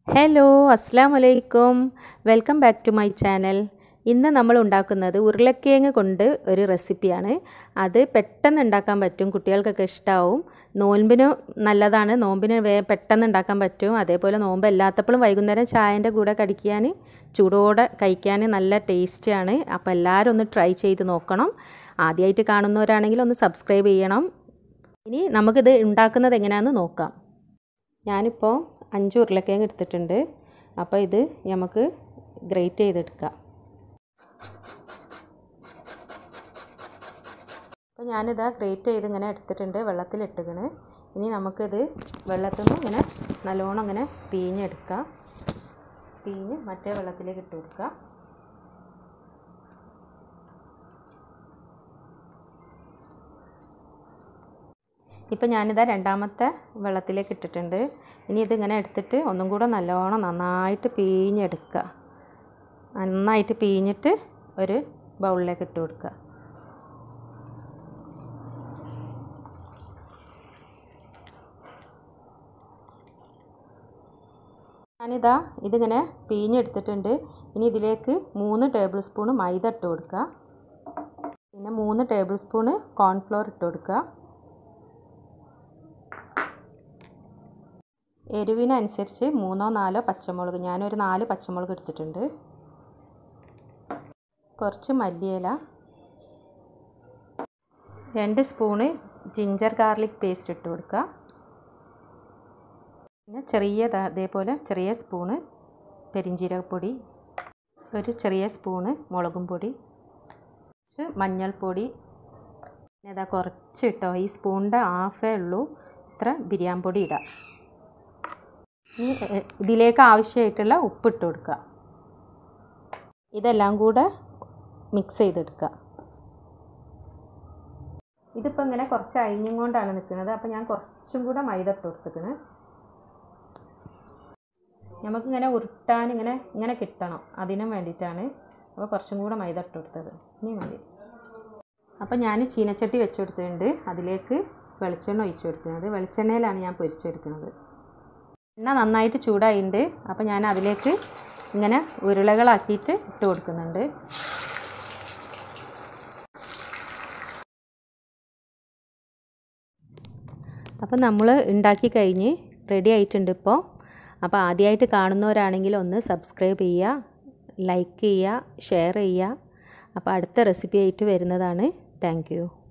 hello അസ്സാം വലൈക്കും welcome back to my channel ഇന്ന് നമ്മൾ ഉണ്ടാക്കുന്നത് ഉരുളക്കിഴങ്ങ് കൊണ്ട് ഒരു റെസിപ്പിയാണ് അത് പെട്ടെന്ന് ഉണ്ടാക്കാൻ പറ്റും കുട്ടികൾക്കൊക്കെ ഇഷ്ടമാവും നോമ്പിന് നല്ലതാണ് നോമ്പിന് വേ പെട്ടെന്ന് ഉണ്ടാക്കാൻ പറ്റും അതേപോലെ നോമ്പ് എല്ലാത്തപ്പോഴും വൈകുന്നേരം ചായൻ്റെ കൂടെ കടിക്കാൻ ചൂടോടെ കഴിക്കാൻ നല്ല ടേസ്റ്റിയാണ് അപ്പോൾ എല്ലാവരും ഒന്ന് ട്രൈ ചെയ്ത് നോക്കണം ആദ്യമായിട്ട് കാണുന്നവരാണെങ്കിൽ ഒന്ന് സബ്സ്ക്രൈബ് ചെയ്യണം ഇനി നമുക്കിത് ഉണ്ടാക്കുന്നത് എങ്ങനെയാണെന്ന് നോക്കാം ഞാനിപ്പോൾ അഞ്ച് ഉരുളക്കിഴങ്ങ് എടുത്തിട്ടുണ്ട് അപ്പോൾ ഇത് നമുക്ക് ഗ്രേറ്റ് ചെയ്തെടുക്കാം അപ്പോൾ ഞാനിതാ ഗ്രേറ്റ് ചെയ്ത് ഇങ്ങനെ എടുത്തിട്ടുണ്ട് വെള്ളത്തിലിട്ടിക്കണ് ഇനി നമുക്കിത് വെള്ളത്തിൽ നിന്ന് ഇങ്ങനെ നല്ലോണം ഇങ്ങനെ പിഴിഞ്ഞെടുക്കാം പിഴിഞ്ഞ് മറ്റേ വെള്ളത്തിലേക്ക് ഇട്ട് കൊടുക്കുക ഇപ്പം ഞാനിതാ രണ്ടാമത്തെ വെള്ളത്തിലേക്ക് ഇട്ടിട്ടുണ്ട് ഇനി ഇതിങ്ങനെ എടുത്തിട്ട് ഒന്നും കൂടെ നല്ലോണം നന്നായിട്ട് പിഴിഞ്ഞെടുക്കുക നന്നായിട്ട് പിഴിഞ്ഞിട്ട് ഒരു ബൗളിലേക്ക് ഇട്ട് കൊടുക്കുക ഞാനിതാ ഇതിങ്ങനെ പിഴിഞ്ഞെടുത്തിട്ടുണ്ട് ഇനി ഇതിലേക്ക് മൂന്ന് ടേബിൾ സ്പൂൺ മൈദ ഇട്ട് കൊടുക്കുക പിന്നെ മൂന്ന് ടേബിൾ സ്പൂണ് കോൺഫ്ലോർ ഇട്ട് കൊടുക്കുക എരിവിനനുസരിച്ച് മൂന്നോ നാലോ പച്ചമുളക് ഞാനൊരു നാല് പച്ചമുളക് എടുത്തിട്ടുണ്ട് കുറച്ച് മല്ലിയില രണ്ട് സ്പൂണ് ജിഞ്ചർ ഗാർലിക് പേസ്റ്റ് ഇട്ട് കൊടുക്കുക പിന്നെ ചെറിയ അതേപോലെ ചെറിയ സ്പൂണ് പെരിഞ്ചീരകപ്പൊടി ഒരു ചെറിയ സ്പൂണ് മുളകും പൊടി കുറച്ച് മഞ്ഞൾപ്പൊടി പിന്നെ ഇതാ കുറച്ച് ഇട്ടോ ഈ സ്പൂണിൻ്റെ ഹാഫേ ഉള്ളൂ ഇത്ര ബിരിയാണി പൊടി ഇടാം ഇതിലേക്ക് ആവശ്യമായിട്ടുള്ള ഉപ്പിട്ട് കൊടുക്കുക ഇതെല്ലാം കൂടെ മിക്സ് ചെയ്തെടുക്കുക ഇതിപ്പോൾ ഇങ്ങനെ കുറച്ച് അയിഞ്ഞും കൊണ്ടാണ് നിൽക്കുന്നത് അപ്പോൾ ഞാൻ കുറച്ചും കൂടെ മൈദ ഇട്ട് കൊടുത്തിരിക്കുന്നത് നമുക്കിങ്ങനെ ഉരുട്ടാൻ ഇങ്ങനെ ഇങ്ങനെ കിട്ടണം അതിനും വേണ്ടിയിട്ടാണ് അപ്പോൾ കുറച്ചും കൂടെ മൈദ ഇട്ട് കൊടുത്തത് ഇനി മതി അപ്പോൾ ഞാൻ ചീനച്ചട്ടി വെച്ച് കൊടുത്തിട്ടുണ്ട് അതിലേക്ക് വെളിച്ചെണ്ണ ഒഴിച്ച് കൊടുക്കുന്നത് വെളിച്ചെണ്ണയിലാണ് ഞാൻ പൊരിച്ചെടുക്കുന്നത് എണ്ണ നന്നായിട്ട് ചൂടായിട്ടുണ്ട് അപ്പോൾ ഞാൻ അതിലേക്ക് ഇങ്ങനെ ഉരുളകളാക്കിയിട്ട് ഇട്ട് കൊടുക്കുന്നുണ്ട് അപ്പോൾ നമ്മൾ ഉണ്ടാക്കി കഴിഞ്ഞ് റെഡി ആയിട്ടുണ്ട് ഇപ്പോൾ അപ്പോൾ ആദ്യമായിട്ട് കാണുന്നവരാണെങ്കിൽ ഒന്ന് സബ്സ്ക്രൈബ് ചെയ്യുക ലൈക്ക് ചെയ്യുക ഷെയർ ചെയ്യുക അപ്പോൾ അടുത്ത റെസിപ്പി ആയിട്ട് വരുന്നതാണ് താങ്ക്